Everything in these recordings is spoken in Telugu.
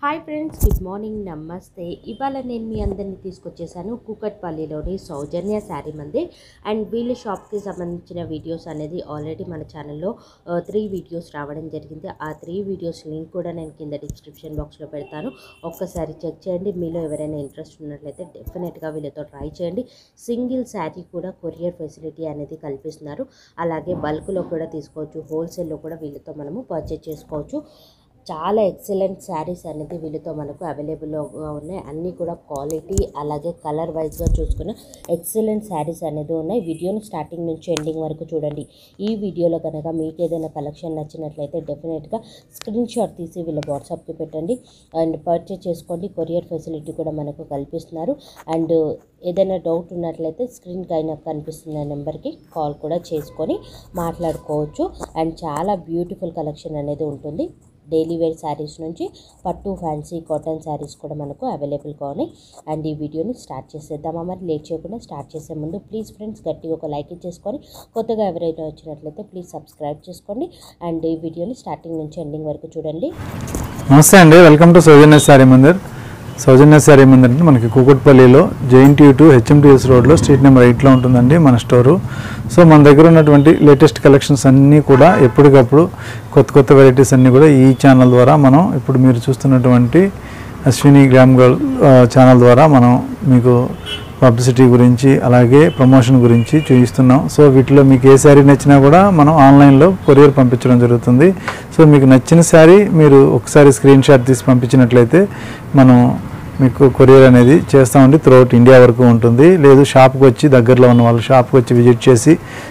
హాయ్ ఫ్రెండ్స్ గుడ్ మార్నింగ్ నమస్తే ఇవాళ నేను మీ అందరినీ తీసుకొచ్చేసాను కూకట్పల్లిలోని సౌజన్య శారీ మంది అండ్ వీళ్ళ షాప్కి సంబంధించిన వీడియోస్ అనేది ఆల్రెడీ మన ఛానల్లో త్రీ వీడియోస్ రావడం జరిగింది ఆ త్రీ వీడియోస్ లింక్ కూడా నేను కింద డిస్క్రిప్షన్ బాక్స్లో పెడతాను ఒక్కసారి చెక్ చేయండి మీలో ఎవరైనా ఇంట్రెస్ట్ ఉన్నట్లయితే డెఫినెట్గా వీళ్ళతో ట్రై చేయండి సింగిల్ శారీ కూడా కొరియర్ ఫెసిలిటీ అనేది కల్పిస్తున్నారు అలాగే బల్క్లో కూడా తీసుకోవచ్చు హోల్సేల్లో కూడా వీళ్ళతో మనము పర్చేజ్ చేసుకోవచ్చు చాలా ఎక్సలెంట్ శారీస్ అనేది వీళ్ళతో మనకు అవైలబుల్గా ఉన్నాయి అన్నీ కూడా క్వాలిటీ అలాగే కలర్ వైజ్గా చూసుకున్న ఎక్సలెంట్ శారీస్ అనేది ఉన్నాయి వీడియోని స్టార్టింగ్ నుంచి ఎండింగ్ వరకు చూడండి ఈ వీడియోలో కనుక మీకు ఏదైనా కలెక్షన్ నచ్చినట్లయితే డెఫినెట్గా స్క్రీన్ షాట్ తీసి వీళ్ళ వాట్సాప్కి పెట్టండి అండ్ పర్చేజ్ చేసుకోండి కొరియర్ ఫెసిలిటీ కూడా మనకు కల్పిస్తున్నారు అండ్ ఏదైనా డౌట్ ఉన్నట్లయితే స్క్రీన్కి అయినా కనిపిస్తున్న నెంబర్కి కాల్ కూడా చేసుకొని మాట్లాడుకోవచ్చు అండ్ చాలా బ్యూటిఫుల్ కలెక్షన్ అనేది ఉంటుంది డైలీ వేర్ శారీస్ నుంచి పట్టు ఫ్యాన్సీ కాటన్ శారీస్ కూడా మనకు అవైలబుల్గా ఉన్నాయి అండ్ ఈ వీడియోని స్టార్ట్ చేసేద్దామా మరి లేట్ చేయకుండా స్టార్ట్ చేసే ముందు ప్లీజ్ ఫ్రెండ్స్ గట్టిగా ఒక లైక్ ఇచ్చేసుకొని కొత్తగా ఎవరైనా వచ్చినట్లయితే ప్లీజ్ సబ్స్క్రైబ్ చేసుకోండి అండ్ ఈ వీడియోని స్టార్టింగ్ నుంచి ఎండింగ్ వరకు చూడండి నమస్తే అండి వెల్కమ్ టు సౌజన్య శారీ మందిర్ సౌజన్య శారీ మందిర్ అంటే మనకి కూకట్పల్లిలో జేఎన్టీ టు హెచ్ఎంటీఎస్ రోడ్లో స్ట్రీట్ నెంబర్ ఎయిట్లో ఉంటుందండి మన స్టోరు సో మన దగ్గర ఉన్నటువంటి లేటెస్ట్ కలెక్షన్స్ అన్నీ కూడా ఎప్పటికప్పుడు కొత్త కొత్త వెరైటీస్ అన్నీ కూడా ఈ ఛానల్ ద్వారా మనం ఇప్పుడు మీరు చూస్తున్నటువంటి అశ్విని గ్రామ్ గర్ల్ ఆ, ఛానల్ ద్వారా మనం మీకు పబ్లిసిటీ గురించి అలాగే ప్రమోషన్ గురించి చూపిస్తున్నాం సో వీటిలో మీకు ఏ శారీ నచ్చినా కూడా మనం ఆన్లైన్లో కొరియర్ పంపించడం జరుగుతుంది సో మీకు నచ్చిన శారీ మీరు ఒకసారి స్క్రీన్ షాట్ తీసి పంపించినట్లయితే మనం మీకు కొరియర్ అనేది చేస్తామండి త్రూఅవుట్ ఇండియా వరకు ఉంటుంది లేదు షాప్కి వచ్చి దగ్గరలో ఉన్న వాళ్ళు షాప్కి వచ్చి విజిట్ చేసి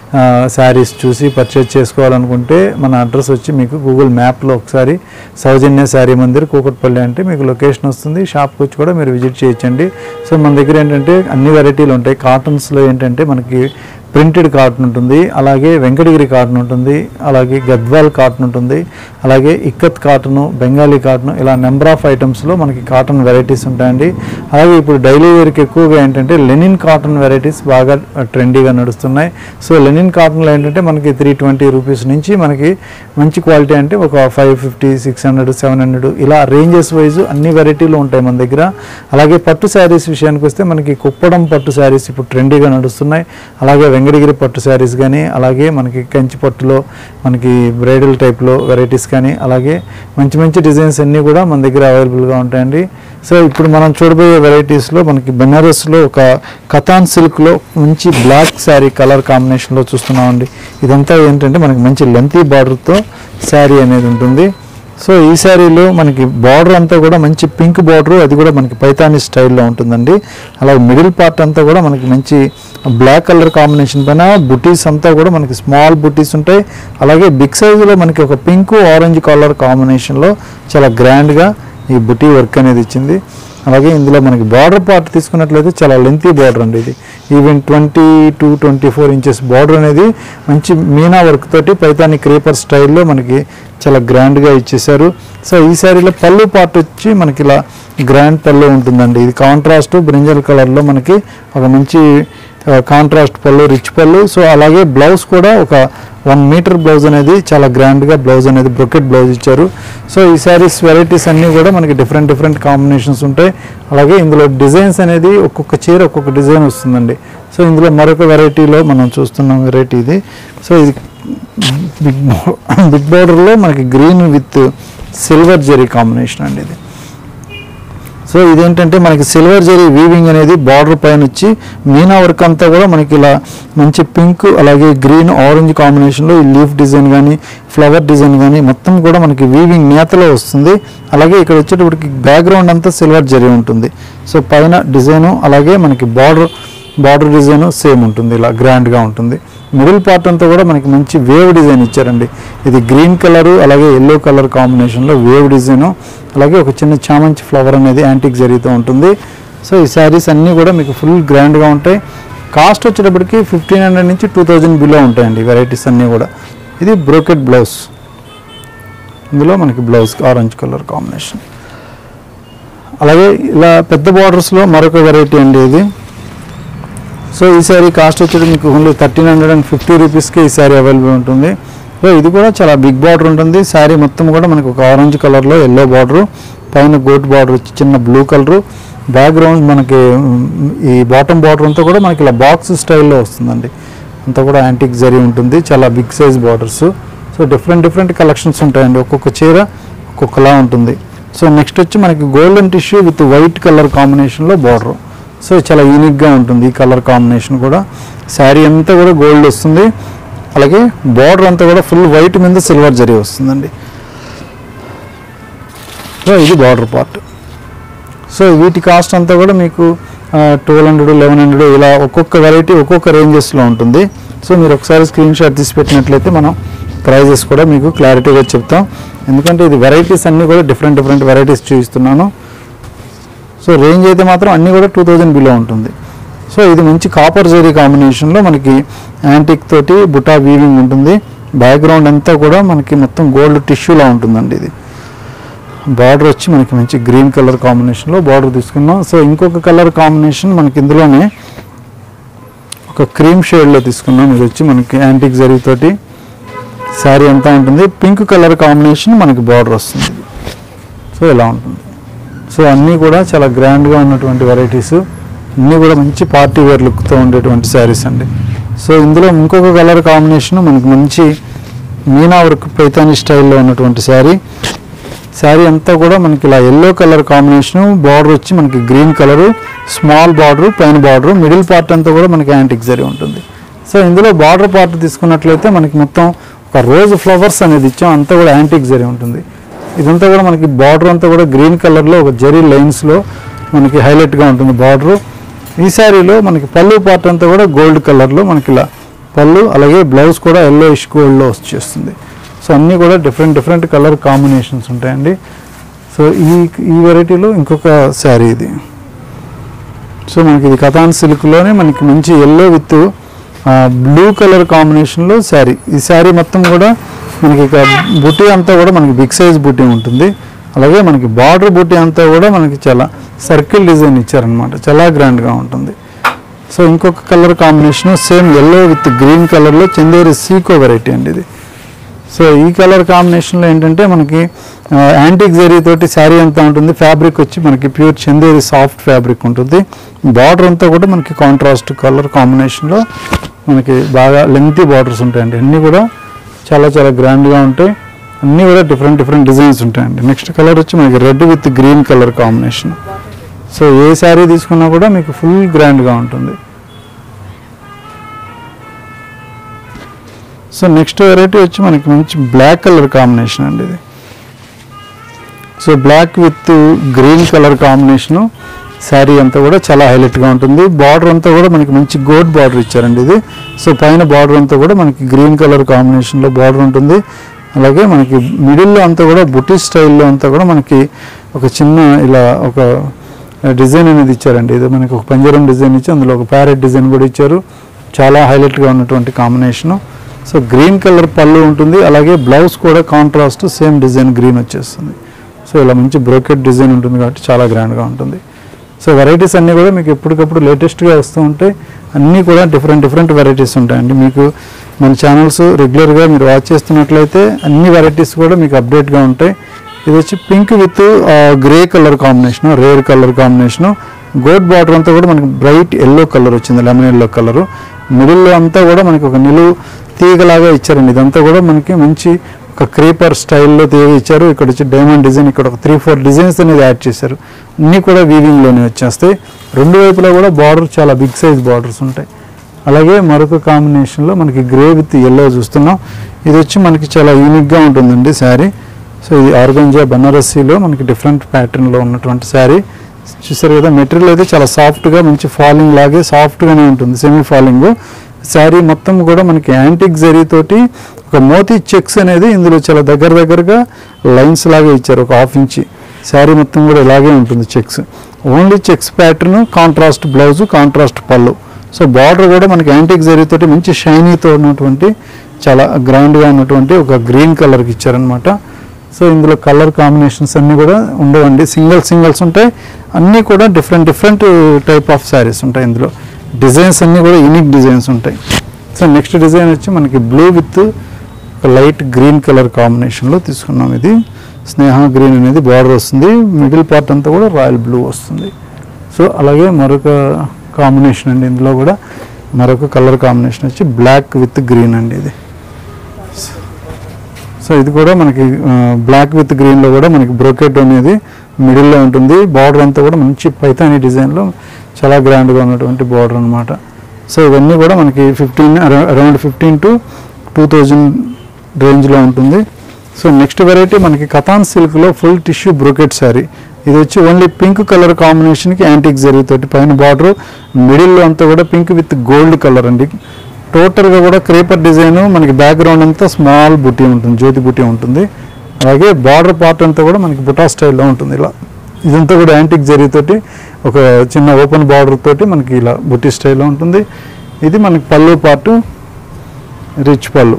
శారీస్ చూసి పర్చేజ్ చేసుకోవాలనుకుంటే మన అడ్రస్ వచ్చి మీకు గూగుల్ మ్యాప్లో ఒకసారి సౌజన్య శారీ మందిర్ కూకట్పల్లి అంటే మీకు లొకేషన్ వస్తుంది షాప్కి వచ్చి కూడా మీరు విజిట్ చేయొచ్చండి సో మన దగ్గర ఏంటంటే అన్ని వెరైటీలు ఉంటాయి కాటన్స్లో ఏంటంటే మనకి ప్రింటెడ్ కాటన్ ఉంటుంది అలాగే వెంకటగిరి కాటన్ ఉంటుంది అలాగే గద్వాల్ కాటన్ ఉంటుంది అలాగే ఇక్కత్ కాటను బెంగాలీ కాటన్ ఇలా నెంబర్ ఆఫ్ ఐటమ్స్లో మనకి కాటన్ వెరైటీస్ ఉంటాయండి అలాగే ఇప్పుడు డైలీ వేర్కి ఎక్కువగా ఏంటంటే లెనిన్ కాటన్ వెరైటీస్ బాగా ట్రెండీగా నడుస్తున్నాయి సో లెనిన్ కాటన్లో ఏంటంటే మనకి త్రీ ట్వంటీ రూపీస్ నుంచి మనకి మంచి క్వాలిటీ అంటే ఒక five fifty six hundred seven hundred ఇలా రేంజెస్ వైజ్ అన్ని వెరైటీలు ఉంటాయి మన దగ్గర అలాగే పట్టు శారీస్ విషయానికి వస్తే మనకి కుప్పడం పట్టు శారీస్ ఇప్పుడు ట్రెండీగా నడుస్తున్నాయి అలాగే వెంకటగిరి పట్టు శారీస్ కానీ అలాగే మనకి కంచి పట్టులో మనకి బ్రైడల్ టైప్లో వెరైటీస్ కానీ అలాగే మంచి మంచి డిజైన్స్ అన్నీ కూడా మన దగ్గర అవైలబుల్గా ఉంటాయండి సో ఇప్పుడు మనం చూడబోయే వెరైటీస్లో మనకి బెనారస్లో ఒక కథాన్ సిల్క్లో మంచి బ్లాక్ శారీ కలర్ కాంబినేషన్లో చూస్తున్నామండి ఇదంతా ఏంటంటే మనకి మంచి లెంతీ బార్డర్తో శారీ అనేది ఉంటుంది సో ఈ శారీలో మనకి బార్డర్ అంతా కూడా మంచి పింక్ బార్డర్ అది కూడా మనకి పైతాని స్టైల్లో ఉంటుందండి అలాగే మిడిల్ పార్ట్ అంతా కూడా మనకి మంచి బ్లాక్ కలర్ కాంబినేషన్ పైన బుటీస్ అంతా కూడా మనకి స్మాల్ బుటీస్ ఉంటాయి అలాగే బిగ్ సైజులో మనకి ఒక పింక్ ఆరెంజ్ కలర్ కాంబినేషన్లో చాలా గ్రాండ్గా ఈ బుటీ వర్క్ అనేది ఇచ్చింది అలాగే ఇందులో మనకి బార్డర్ పార్ట్ తీసుకున్నట్లయితే చాలా లెంతీ బార్డర్ అండి ఇది even twenty to twenty four inches border అనేది మంచి మీనా వర్క్ తోటి పైతాని క్రేపర్ స్టైల్లో మనకి చాలా గ్రాండ్గా ఇచ్చేసారు సో ఈ శారీలో పళ్ళు పార్ట్ వచ్చి మనకి ఇలా గ్రాండ్ పళ్ళు ఉంటుందండి ఇది కాంట్రాస్ట్ బ్రింజల్ కలర్లో మనకి ఒక మంచి కాంట్రాస్ట్ పళ్ళు రిచ్ పళ్ళు సో అలాగే బ్లౌజ్ కూడా ఒక వన్ మీటర్ బ్లౌజ్ అనేది చాలా గ్రాండ్గా బ్లౌజ్ అనేది బ్రొకెట్ బ్లౌజ్ ఇచ్చారు సో ఈ శారీస్ వెరైటీస్ అన్నీ కూడా మనకి డిఫరెంట్ డిఫరెంట్ కాంబినేషన్స్ ఉంటాయి అలాగే ఇందులో డిజైన్స్ అనేది ఒక్కొక్క చీర ఒక్కొక్క డిజైన్ వస్తుందండి సో ఇందులో మరొక వెరైటీలో మనం చూస్తున్నాం వెరైటీ ఇది సో ఇది బిగ్ బిగ్ బార్డర్లో మనకి green with silver zari combination అండి ఇది సో ఇదేంటంటే మనకి సిల్వర్ జరీ వీవింగ్ అనేది బార్డర్ పైన వచ్చి మీనా వర్క్ అంతా కూడా మనకి ఇలా మంచి పింక్ అలాగే గ్రీన్ ఆరెంజ్ కాంబినేషన్లో ఈ లీఫ్ డిజైన్ కానీ ఫ్లవర్ డిజైన్ కానీ మొత్తం కూడా మనకి వీవింగ్ నేతలో వస్తుంది అలాగే ఇక్కడ వచ్చేటప్పటికి బ్యాక్గ్రౌండ్ అంతా సిల్వర్ జరీ ఉంటుంది సో పైన డిజైను అలాగే మనకి బార్డర్ బార్డర్ డిజైన్ సేమ్ ఉంటుంది ఇలా గ్రాండ్గా ఉంటుంది మిడిల్ పార్ట్ అంతా కూడా మనకి మంచి వేవ్ డిజైన్ ఇచ్చారండి ఇది గ్రీన్ కలర్ అలాగే ఎల్లో కలర్ కాంబినేషన్లో వేవ్ డిజైన్ అలాగే ఒక చిన్న చామంచి ఫ్లవర్ అనేది యాంటిక్ జరీతో ఉంటుంది సో ఈ శారీస్ అన్నీ కూడా మీకు ఫుల్ గ్రాండ్గా ఉంటాయి కాస్ట్ వచ్చేటప్పటికి ఫిఫ్టీన్ హండ్రెడ్ నుంచి టూ థౌజండ్ బిలో ఉంటాయండి వెరైటీస్ అన్నీ కూడా ఇది బ్రోకెట్ బ్లౌజ్ ఇందులో మనకి బ్లౌజ్ ఆరెంజ్ కలర్ కాంబినేషన్ అలాగే ఇలా పెద్ద బార్డర్స్లో మరొక వెరైటీ అండి ఇది సో ఈ శారీ కాస్ట్ వచ్చేది మీకు only thirteen hundred and fifty రూపీస్కి ఈ శారీ అవైలబుల్ ఉంటుంది సో ఇది కూడా చాలా బిగ్ బార్డర్ ఉంటుంది శారీ మొత్తం కూడా మనకు ఒక ఆరెంజ్ కలర్లో ఎల్లో బార్డర్ పైన గోట్ బార్డర్ వచ్చి చిన్న బ్లూ కలరు బ్యాక్గ్రౌండ్ మనకి మ్, ఈ బాటమ్ బార్డర్ అంతా కూడా మనకి ఇలా బాక్స్ స్టైల్లో వస్తుందండి అంతా కూడా యాంటిక్ జరీ ఉంటుంది చాలా big size borders so different different collections ఉంటాయండి ఒక్కొక్క చీర ఒక్కొక్కలా ఉంటుంది సో నెక్స్ట్ వచ్చి మనకి golden tissue with white colour కాంబినేషన్లో బార్డర్ సో చాలా యూనిక్గా ఉంటుంది ఈ కలర్ కాంబినేషన్ కూడా శారీ అంతా కూడా గోల్డ్ వస్తుంది అలాగే బార్డర్ అంతా కూడా ఫుల్ వైట్ మీద సిల్వర్ జరీ వస్తుందండి సో ఇది బార్డర్ పార్ట్ సో వీటి కాస్ట్ అంతా కూడా మీకు ట్వెల్వ్ హండ్రెడ్ లెవెన్ హండ్రెడ్ ఇలా ఒక్కొక్క వెరైటీ ఒక్కొక్క రేంజెస్లో ఉంటుంది సో మీరు ఒకసారి స్క్రీన్ షాట్ తీసి పెట్టినట్లయితే మనం ప్రైజెస్ కూడా మీకు క్లారిటీగా చెప్తాం ఎందుకంటే ఇది వెరైటీస్ అన్నీ కూడా డిఫరెంట్ డిఫరెంట్ వెరైటీస్ చూపిస్తున్నాను సో రేంజ్ అయితే మాత్రం అన్నీ కూడా టూ థౌజండ్ బిలో ఉంటుంది సో ఇది మంచి కాపర్ జరీ కాంబినేషన్లో మనకి యాంటిక్ తోటి బుటా వీవింగ్ ఉంటుంది బ్యాక్గ్రౌండ్ అంతా కూడా మనకి మొత్తం గోల్డ్ టిష్యూలా ఉంటుందండి ఇది బార్డర్ వచ్చి మనకి మంచి గ్రీన్ కలర్ కాంబినేషన్లో బార్డర్ తీసుకున్నాం సో ఇంకొక కలర్ కాంబినేషన్ మనకి ఇందులోనే ఒక క్రీమ్ షేడ్లో తీసుకున్నాం ఇది వచ్చి మనకి యాంటిక్ జరీతోటి శారీ అంతా ఉంటుంది పింక్ కలర్ కాంబినేషన్ మనకి బార్డర్ వస్తుంది సో ఇలా ఉంటుంది సో అన్నీ కూడా చాలా గ్రాండ్గా ఉన్నటువంటి వెరైటీస్ అన్నీ కూడా మంచి పార్టీ వేర్ లుక్తో ఉండేటువంటి శారీస్ అండి సో ఇందులో ఇంకొక కలర్ కాంబినేషన్ మనకి మంచి మీనా వర్క్ పైతాని స్టైల్లో ఉన్నటువంటి శారీ శారీ అంతా కూడా మనకి ఇలా ఎల్లో కలర్ కాంబినేషన్ బార్డర్ వచ్చి మనకి గ్రీన్ కలర్ స్మాల్ బార్డర్ పైన బార్డర్ మిడిల్ పార్ట్ అంతా కూడా మనకి యాంటిక్ జరీ ఉంటుంది సో ఇందులో బార్డర్ పార్ట్ తీసుకున్నట్లయితే మనకి మొత్తం ఒక రోజ్ ఫ్లవర్స్ అనేది ఇచ్చాం అంతా కూడా యాంటిక్ జరీ ఉంటుంది ఇదంతా కూడా మనకి బార్డర్ అంతా కూడా గ్రీన్ కలర్లో ఒక జరీ లైన్స్లో మనకి హైలైట్గా ఉంటుంది బార్డర్ ఈ శారీలో మనకి పళ్ళు పార్ట్ అంతా కూడా గోల్డ్ కలర్లో మనకి ఇలా పళ్ళు అలాగే బ్లౌజ్ కూడా ఎల్లో ఇష్ గోల్డ్లో వచ్చేస్తుంది సో అన్నీ కూడా డిఫరెంట్ డిఫరెంట్ కలర్ కాంబినేషన్స్ ఉంటాయండి సో ఈ ఈ వెరైటీలో ఇంకొక శారీ ఇది సో మనకి ఇది కథాన్ సిల్క్లోనే మనకి మంచి ఎల్లో విత్ బ్లూ కలర్ కాంబినేషన్లో శారీ ఈ శారీ మొత్తం కూడా మనకి ఇక బుటీ అంతా కూడా మనకి బిగ్ సైజ్ బుటీ ఉంటుంది అలాగే మనకి బార్డర్ బుటీ అంతా కూడా మనకి చాలా సర్కిల్ డిజైన్ ఇచ్చారనమాట చాలా గ్రాండ్గా ఉంటుంది సో ఇంకొక colour combination same yellow with green కలర్లో చందేరి సీకో వెరైటీ అండి ఇది సో ఈ కలర్ కాంబినేషన్లో ఏంటంటే మనకి యాంటిక్ జరీ తోటి శారీ అంతా ఉంటుంది ఫ్యాబ్రిక్ వచ్చి మనకి ప్యూర్ చందేరి సాఫ్ట్ ఫ్యాబ్రిక్ ఉంటుంది బార్డర్ అంతా కూడా మనకి కాంట్రాస్ట్ కలర్ కాంబినేషన్లో మనకి బాగా లెంగ్తీ బార్డర్స్ ఉంటాయండి అన్నీ కూడా చాలా చాలా గ్రాండ్గా ఉంటాయి అన్నీ కూడా డిఫరెంట్ డిఫరెంట్ డిజైన్స్ ఉంటాయండి నెక్స్ట్ కలర్ వచ్చి మనకి red with green colour combination so ఏ శారీ తీసుకున్నా కూడా మీకు ఫుల్ గ్రాండ్గా ఉంటుంది సో నెక్స్ట్ వెరైటీ వచ్చి మనకి మంచి బ్లాక్ కలర్ కాంబినేషన్ అండి ఇది so black with green colour combination sari అంతా కూడా చాలా హైలైట్గా ఉంటుంది బార్డర్ అంతా కూడా మనకి మంచి గోల్డ్ బార్డర్ ఇచ్చారండి ఇది సో పైన బార్డర్ అంతా కూడా మనకి గ్రీన్ కలర్ కాంబినేషన్లో బార్డర్ ఉంటుంది అలాగే మనకి మిడిల్లో అంతా కూడా బుటీ స్టైల్లో అంతా కూడా మనకి ఒక చిన్న ఇలా ఒక డిజైన్ అనేది ఇచ్చారండి ఇది మనకి ఒక పంజరం డిజైన్ ఇచ్చి అందులో ఒక ప్యారెట్ డిజైన్ కూడా ఇచ్చారు చాలా హైలైట్గా ఉన్నటువంటి కాంబినేషను సో గ్రీన్ కలర్ పళ్ళు ఉంటుంది అలాగే బ్లౌజ్ కూడా కాంట్రాస్ట్ సేమ్ డిజైన్ గ్రీన్ వచ్చేస్తుంది సో ఇలా మంచి బ్రోకెట్ డిజైన్ ఉంటుంది కాబట్టి చాలా గ్రాండ్గా ఉంటుంది సో వెరైటీస్ అన్నీ కూడా మీకు ఎప్పటికప్పుడు లేటెస్ట్గా వస్తూ ఉంటాయి అన్నీ కూడా డిఫరెంట్ డిఫరెంట్ వెరైటీస్ ఉంటాయండి మీకు మన ఛానల్స్ రెగ్యులర్గా మీరు వాచ్ చేస్తున్నట్లయితే అన్ని వెరైటీస్ కూడా మీకు అప్డేట్గా ఉంటాయి ఇది వచ్చి pink with grey colour combination rare colour combination గోడ్ బార్డర్ అంతా కూడా మనకి బ్రైట్ ఎల్లో కలర్ వచ్చింది లెమన్ ఎల్లో కలర్ మిడిల్లో అంతా కూడా మనకి ఒక నిలువు తీగలాగా ఇచ్చారండి ఇదంతా కూడా మనకి మంచి ఒక క్రీపర్ స్టైల్లో తీగ ఇచ్చారు ఇక్కడ వచ్చి డైమండ్ డిజైన్ ఇక్కడ ఒక త్రీ ఫోర్ డిజైన్స్ అనేది యాడ్ చేశారు అన్నీ కూడా వీవింగ్లోనే వచ్చేస్తాయి రెండు వైపులా కూడా బార్డర్ చాలా బిగ్ సైజ్ బార్డర్స్ ఉంటాయి అలాగే మరొక కాంబినేషన్లో మనకి గ్రే విత్ ఎల్లో చూస్తున్నాం ఇది వచ్చి మనకి చాలా యూనిక్గా ఉంటుందండి శారీ సో ఇది ఆర్గంజా బనారస్సీలో మనకి డిఫరెంట్ ప్యాటర్న్లో ఉన్నటువంటి శారీ చూసారు కదా మెటీరియల్ అయితే చాలా సాఫ్ట్గా మంచి ఫాలింగ్ లాగే సాఫ్ట్గానే ఉంటుంది సెమీ ఫాలింగ్ శారీ మొత్తం కూడా మనకి యాంటిక్ జరీ తోటి ఒక మోతీ చెక్స్ అనేది ఇందులో చాలా దగ్గర దగ్గరగా లైన్స్ లాగా ఇచ్చారు ఒక హాఫ్ ఇంచి శారీ మొత్తం కూడా ఇలాగే ఉంటుంది checks only checks pattern contrast blouse contrast పళ్ళు సో బార్డర్ కూడా మనకి యాంటిక్ జరీ తోటి మంచి షైనీతో ఉన్నటువంటి చాలా గ్రాండ్గా ఉన్నటువంటి ఒక గ్రీన్ కలర్కి ఇచ్చారనమాట సో ఇందులో కలర్ కాంబినేషన్స్ అన్నీ కూడా ఉండవండి సింగిల్ సింగిల్స్ ఉంటాయి అన్నీ కూడా different different type of saris ఉంటాయి ఇందులో డిజైన్స్ అన్నీ కూడా యూనిక్ డిజైన్స్ ఉంటాయి సో నెక్స్ట్ డిజైన్ వచ్చి మనకి బ్లూ విత్ ఒక లైట్ గ్రీన్ కలర్ కాంబినేషన్లో తీసుకున్నాం ఇది స్నేహ గ్రీన్ అనేది బార్డర్ వస్తుంది మిడిల్ పార్ట్ అంతా కూడా రాయల్ బ్లూ వస్తుంది సో అలాగే మరొక కాంబినేషన్ అండి ఇందులో కూడా మరొక కలర్ కాంబినేషన్ వచ్చి బ్లాక్ విత్ గ్రీన్ అండి ఇది సో ఇది కూడా మనకి బ్లాక్ విత్ గ్రీన్లో కూడా మనకి బ్రోకెట్ అనేది మిడిల్లో ఉంటుంది బార్డర్ అంతా కూడా మంచి పైతాని డిజైన్లో చాలా గ్రాండ్గా ఉన్నటువంటి బార్డర్ అనమాట సో ఇవన్నీ కూడా మనకి fifteen around fifteen to two thousand రేంజ్లో ఉంటుంది సో నెక్స్ట్ వెరైటీ మనకి కథాన్ సిల్క్లో ఫుల్ టిష్యూ బ్రోకెట్ శారీ ఇది వచ్చి ఓన్లీ పింక్ కలర్ కాంబినేషన్కి యాంటిక్ తోటి పైన బార్డర్ మిడిల్లో అంతా కూడా పింక్ విత్ గోల్డ్ కలర్ అండి టోటల్గా కూడా క్రేపర్ డిజైన్ మనకి బ్యాక్గ్రౌండ్ అంతా స్మాల్ బుట్టి ఉంటుంది జ్యోతి బుట్టి ఉంటుంది అలాగే బార్డర్ పార్ట్ అంతా కూడా మనకి బుటా స్టైల్లో ఉంటుంది ఇలా ఇదంతా కూడా యాంటిక్ తోటి ఒక చిన్న ఓపెన్ బార్డర్ తోటి మనకి ఇలా బుట్టి స్టైల్లో ఉంటుంది ఇది మనకి పళ్ళు పార్ట్ రిచ్ పళ్ళు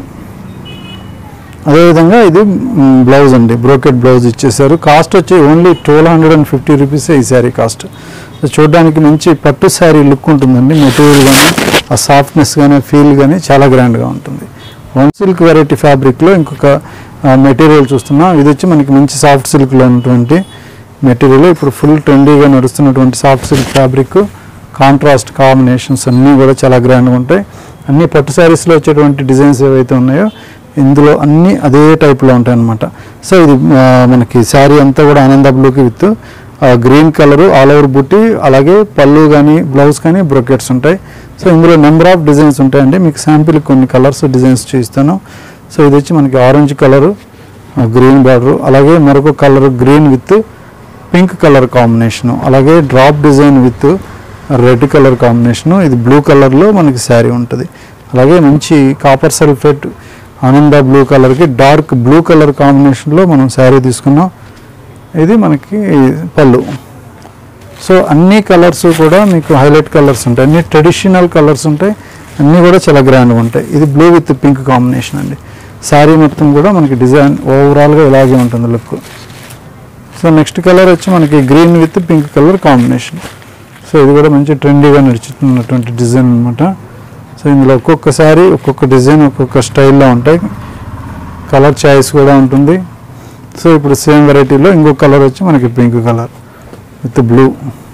అదేవిధంగా ఇది మ్, బ్లౌజ్ అండి బ్రోకెట్ బ్లౌజ్ ఇచ్చేసారు కాస్ట్ వచ్చి only twelve hundred and fifty రూపీసే ఈ శారీ కాస్ట్ సో చూడడానికి మంచి పట్టు శారీ లుక్ ఉంటుందండి మెటీరియల్ కానీ ఆ సాఫ్ట్నెస్ కానీ ఫీల్ కానీ చాలా గ్రాండ్గా ఉంటుంది వన్ సిల్క్ వెరైటీ ఫ్యాబ్రిక్లో ఇంకొక మెటీరియల్ చూస్తున్నాం ఇది వచ్చి మనకి మంచి సాఫ్ట్ సిల్క్లో ఉన్నటువంటి మెటీరియల్ ఇప్పుడు ఫుల్ ట్రెండీగా నడుస్తున్నటువంటి soft silk fabric contrast combinations అన్నీ కూడా చాలా గ్రాండ్గా ఉంటాయి అన్ని పట్టు శారీస్లో వచ్చేటువంటి డిజైన్స్ ఏవైతే ఉన్నాయో ఇందులో అన్నీ అదే టైప్లో ఉంటాయి అన్నమాట సో ఇది ఆ, మనకి శారీ అంతా కూడా ఆనంద బ్లూకి with green colour all over బుట్టి అలాగే పళ్ళు కానీ బ్లౌజ్ కానీ బ్రొకెట్స్ ఉంటాయి సో ఇందులో నెంబర్ ఆఫ్ డిజైన్స్ ఉంటాయండి మీకు శాంపిల్ కొన్ని కలర్స్ డిజైన్స్ చూపిస్తాను సో ఇది వచ్చి మనకి ఆరెంజ్ కలరు గ్రీన్ బార్డర్ అలాగే మరొక colour green with pink colour combination అలాగే drop design with red colour combination ఇది బ్లూ కలర్లో మనకి శారీ ఉంటుంది అలాగే మంచి కాపర్ సల్ఫేట్ ఆనంద బ్లూ కలర్కి డార్క్ బ్లూ కలర్ కాంబినేషన్లో మనం శారీ తీసుకున్నాం ఇది మనకి పళ్ళు సో అన్ని కలర్స్ కూడా మీకు హైలైట్ కలర్స్ ఉంటాయి అన్ని ట్రెడిషనల్ కలర్స్ ఉంటాయి అన్నీ కూడా చాలా గ్రాండ్గా ఉంటాయి ఇది బ్లూ విత్ పింక్ కాంబినేషన్ అండి శారీ మొత్తం కూడా మనకి డిజైన్ ఓవరాల్గా ఇలాగే ఉంటుంది లుక్ సో నెక్స్ట్ కలర్ వచ్చి మనకి green with pink colour combination so ఇది కూడా మంచి ట్రెండీగా నడుచుతున్నటువంటి డిజైన్ అనమాట సో ఇందులో ఒక్కొక్క శారీ ఒక్కొక్క డిజైన్ ఒక్కొక్క స్టైల్లో ఉంటాయి కలర్ చాయిస్ కూడా ఉంటుంది సో ఇప్పుడు సేమ్ వెరైటీలో ఇంకొక కలర్ వచ్చి మనకి pink colour with blue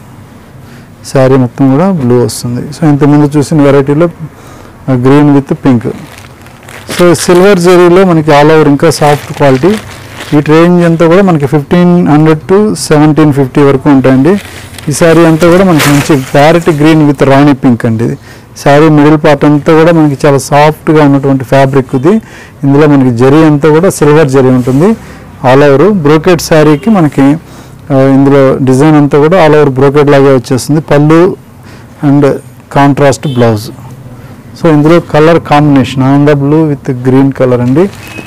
sari మొత్తం కూడా బ్లూ వస్తుంది సో ఇంతకుముందు చూసిన వెరైటీలో green with pink so silver జెరీలో మనకి ఆల్ ఓవర్ ఇంకా సాఫ్ట్ క్వాలిటీ ఈ రేంజ్ అంతా కూడా మనకి fifteen hundred to seventeen fifty వరకు ఉంటాయండి ఈ శారీ అంతా కూడా మనకి మంచి parrot green with rani pink అండి ఇది శారీ మిడిల్ పార్ట్ అంతా కూడా మనకి చాలా సాఫ్ట్గా ఉన్నటువంటి ఫ్యాబ్రిక్ ఇది ఇందులో మనకి జరీ అంతా కూడా సిల్వర్ జరీ ఉంటుంది ఆల్ ఓవర్ బ్రోకెట్ శారీకి మనకి ఆ, ఇందులో డిజైన్ అంతా కూడా ఆల్ ఓవర్ బ్రోకెట్ లాగే వచ్చేస్తుంది పళ్ళు అండ్ కాంట్రాస్ట్ బ్లౌజ్ సో ఇందులో కలర్ కాంబినేషన్ ఆనంద బ్లూ విత్ గ్రీన్ కలర్ అండి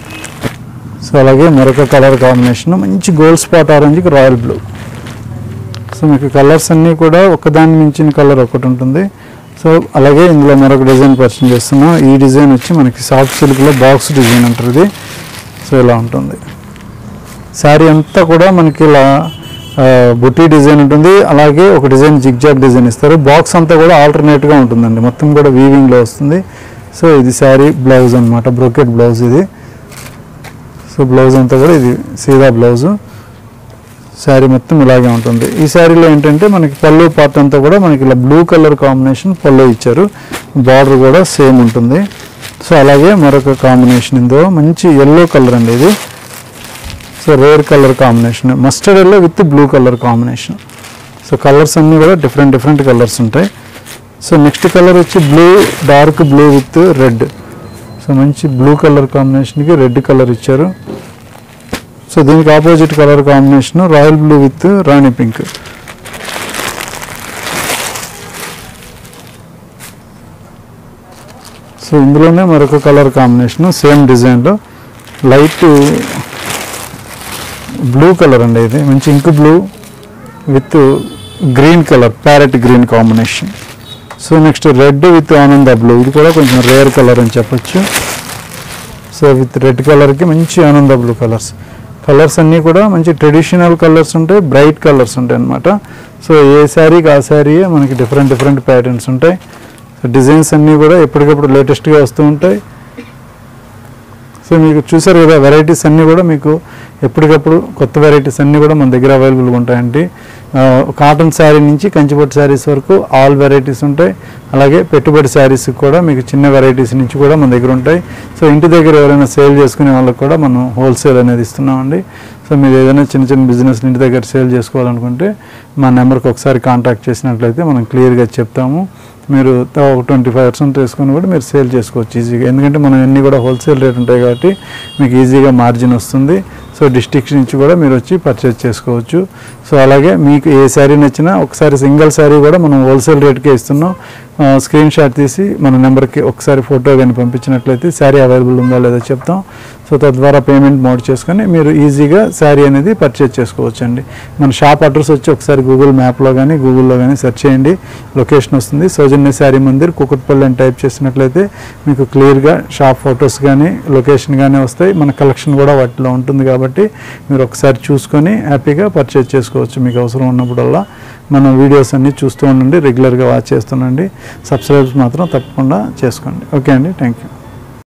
సో అలాగే మరొక కలర్ కాంబినేషన్ మంచి గోల్డ్ స్పాట్ ఆరెంజ్కి రాయల్ బ్లూ సో మీకు కలర్స్ అన్నీ కూడా ఒకదాని మించిన కలర్ ఒకటి ఉంటుంది సో అలాగే ఇందులో మరొక డిజైన్ పరిచయం చేస్తున్నాం ఈ డిజైన్ వచ్చి మనకి సాఫ్ట్ సిల్క్లో బాక్స్ డిజైన్ అంటారు ఇది సో ఇలా ఉంటుంది శారీ అంతా కూడా మనకి ఇలా ఆ, బుట్టి డిజైన్ ఉంటుంది అలాగే ఒక డిజైన్ జిగ్జాగ్ డిజైన్ ఇస్తారు బాక్స్ అంతా కూడా ఆల్టర్నేట్గా ఉంటుందండి మొత్తం కూడా వీవింగ్లో వస్తుంది సో ఇది శారీ బ్లౌజ్ అనమాట బ్రోకెట్ బ్లౌజ్ ఇది సో బ్లౌజ్ అంతా కూడా ఇది సీదా బ్లౌజు శారీ మొత్తం ఇలాగే ఉంటుంది ఈ శారీలో ఏంటంటే మనకి పళ్ళు పార్ట్ అంతా కూడా మనకి ఇలా బ్లూ కలర్ కాంబినేషన్ పళ్ళు ఇచ్చారు బార్డర్ కూడా సేమ్ ఉంటుంది సో అలాగే మరొక కాంబినేషన్ ఇందులో మంచి ఎల్లో కలర్ అండి ఇది so rare colour combination mustard yellow with blue colour combination so colours అన్నీ కూడా డిఫరెంట్ డిఫరెంట్ కలర్స్ ఉంటాయి సో నెక్స్ట్ కలర్ వచ్చి blue dark blue with red so మంచి బ్లూ కలర్ కాంబినేషన్కి రెడ్ కలర్ ఇచ్చారు సో దీనికి opposite colour combination royal blue with rani pink so ఇందులోనే మరొక కలర్ కాంబినేషన్ సేమ్ డిజైన్లో లైట్ బ్లూ కలర్ అండి ఇది మంచి ink blue with green colour parrot green combination so next red with ఆనంద బ్లూ ఇది కూడా కొంచెం రేర్ కలర్ అని చెప్పొచ్చు సో విత్ రెడ్ కలర్కి మంచి ఆనంద బ్లూ కలర్స్ కలర్స్ అన్నీ కూడా మంచి ట్రెడిషనల్ కలర్స్ ఉంటాయి బ్రైట్ కలర్స్ ఉంటాయి అన్నమాట సో ఏ శారీకి ఆ శారీయే మనకి డిఫరెంట్ డిఫరెంట్ ప్యాటర్న్స్ ఉంటాయి సో డిజైన్స్ అన్నీ కూడా ఎప్పటికప్పుడు లేటెస్ట్గా వస్తూ ఉంటాయి సో మీకు చూసారు కదా వెరైటీస్ అన్నీ కూడా మీకు ఎప్పటికప్పుడు కొత్త వెరైటీస్ అన్నీ కూడా మన దగ్గర అవైలబుల్గా ఉంటాయండి ఆ, కాటన్ శారీ నుంచి కంచిపట్టు శారీస్ వరకు ఆల్ వెరైటీస్ ఉంటాయి అలాగే పెట్టుబడి శారీస్ కూడా మీకు చిన్న వెరైటీస్ నుంచి కూడా మన దగ్గర ఉంటాయి సో ఇంటి దగ్గర ఎవరైనా సేల్ చేసుకునే వాళ్ళకి కూడా మనం హోల్సేల్ అనేది ఇస్తున్నామండి సో మీరు ఏదైనా చిన్న చిన్న బిజినెస్ ఇంటి దగ్గర సేల్ చేసుకోవాలనుకుంటే మా నెంబర్కి ఒకసారి కాంటాక్ట్ చేసినట్లయితే మనం క్లియర్గా చెప్తాము మీరు త- ఒక ట్వంటీ ఫైవ్ పర్సెంట్ తీసుకొని కూడా మీరు సేల్ చేసుకోవచ్చు ఈజీగా ఎందుకంటే మనం అన్నీ కూడా హోల్సేల్ రేట్ ఉంటాయి కాబట్టి మీకు ఈజీగా మార్జిన్ వస్తుంది సో డిస్ట్రిక్ట్ నుంచి కూడా మీరు వచ్చి పర్చేజ్ చేసుకోవచ్చు సో అలాగే మీకు ఏ శారీ నచ్చినా ఒకసారి సింగిల్ శారీ కూడా మనం హోల్సేల్ రేట్కే ఇస్తున్నాం ఆ, స్క్రీన్ షాట్ తీసి మన నెంబర్కి ఒకసారి ఫోటో కానీ పంపించినట్లయితే శారీ అవైలబుల్ ఉందా లేదో చెప్తాం సో తద్వారా పేమెంట్ మోడ్ చేసుకొని మీరు ఈజీగా శారీ అనేది పర్చేజ్ చేసుకోవచ్చు అండి మన షాప్ అడ్రస్ వచ్చి ఒకసారి గూగుల్ మ్యాప్లో కానీ గూగుల్లో కానీ సెర్చ్ చేయండి లొకేషన్ వస్తుంది సౌజన్య శారీ మందిర్ కుకుట్పల్లి అని టైప్ చేసినట్లయితే మీకు క్లియర్గా షాప్ ఫొటోస్ కానీ లొకేషన్ కానీ వస్తాయి మన కలెక్షన్ కూడా వాటిలో ఉంటుంది కాబట్టి మీరు ఒకసారి చూసుకొని హ్యాపీగా పర్చేజ్ చేసుకోవచ్చు మీకు అవసరం ఉన్నప్పుడల్లా మన వీడియోస్ అన్నీ చూస్తూ ఉండండి రెగ్యులర్గా వాచ్ చేస్తుండండి సబ్స్క్రైబ్స్ మాత్రం తప్పకుండా చేసుకోండి ఓకే అండి థ్యాంక్ యూ